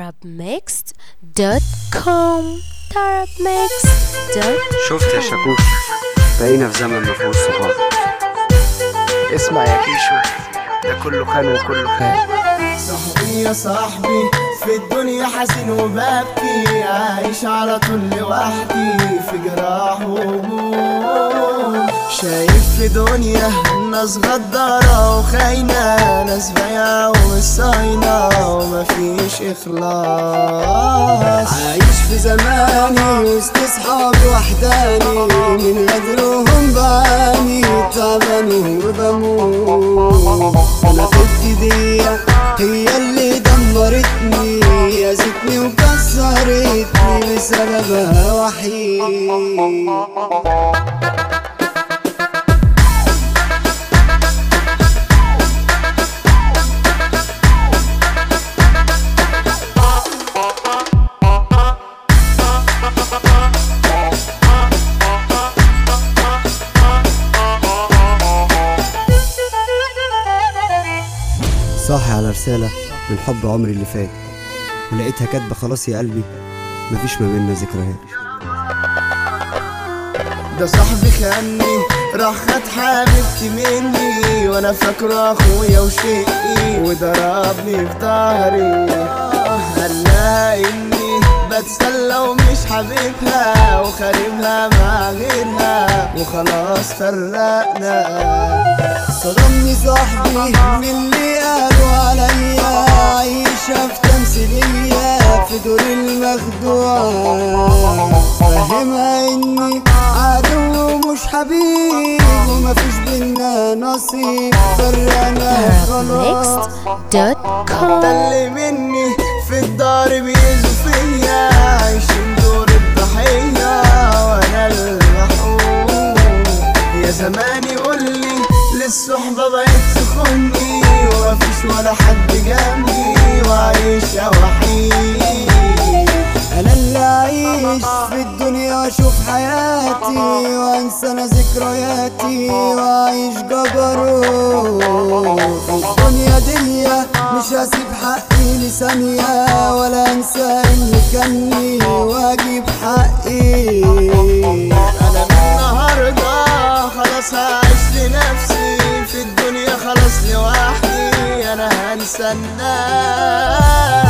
tarabmixed.com tarabmixed.com شفت يا شاكوش بقينا في زمن مفهوش صحاب اسمع يا كيشو ده كله خان وكله خان صاحبي يا صاحبي في الدنيا حزين وببكي عايش على طول لوحدي في جراح وهموم شايف في دنيا ناس غدارة وخاينة ناس بايعة ومش صاينة ومفيش إخلاص عايش في زماني وسط صحابي وحداني من غدرهم بعاني تعبان وبموت أنا خدتي دي هي اللي دمرتني أذتني وكسرتني بسببها وحيد صاحي على رسالة من حب عمري اللي فات ولقيتها كاتبة خلاص يا قلبي مفيش ما بينا ذكريات ده صاحبي خاني راح خد حبيبتي مني وانا فاكره اخويا وشقي وضربني في ظهري قال لها اني بتسلى ومش حبيبها وخاربها مع غيرها وخلاص فرقنا صدمني صاحبي من اللي قالوا عليا عايشة في تمثيلية في دور المخدوع فاهمها اني عدو مش حبيب ومفيش بينا نصيب فرقنا خلاص tarabmixed.com ده اللي مني في الدار بيزوا فيا عايشين دور الضحية وانا المحروم يا زمان يقول لي للصحبة بقيت تخوني ومفيش ولا حد جنبي وعايشة وحيد انا اللي اعيش في الدنيا واشوف حياتي وانسى انا ذكرياتي واعيش جبروت الدنيا دي مش هسيب حقي لثانية ولا انسى اللي كاني واجيب حقي انا من النهارده خلاص هعيش لنفسي في الدنيا خلاص لوحدي انا هنسى الناس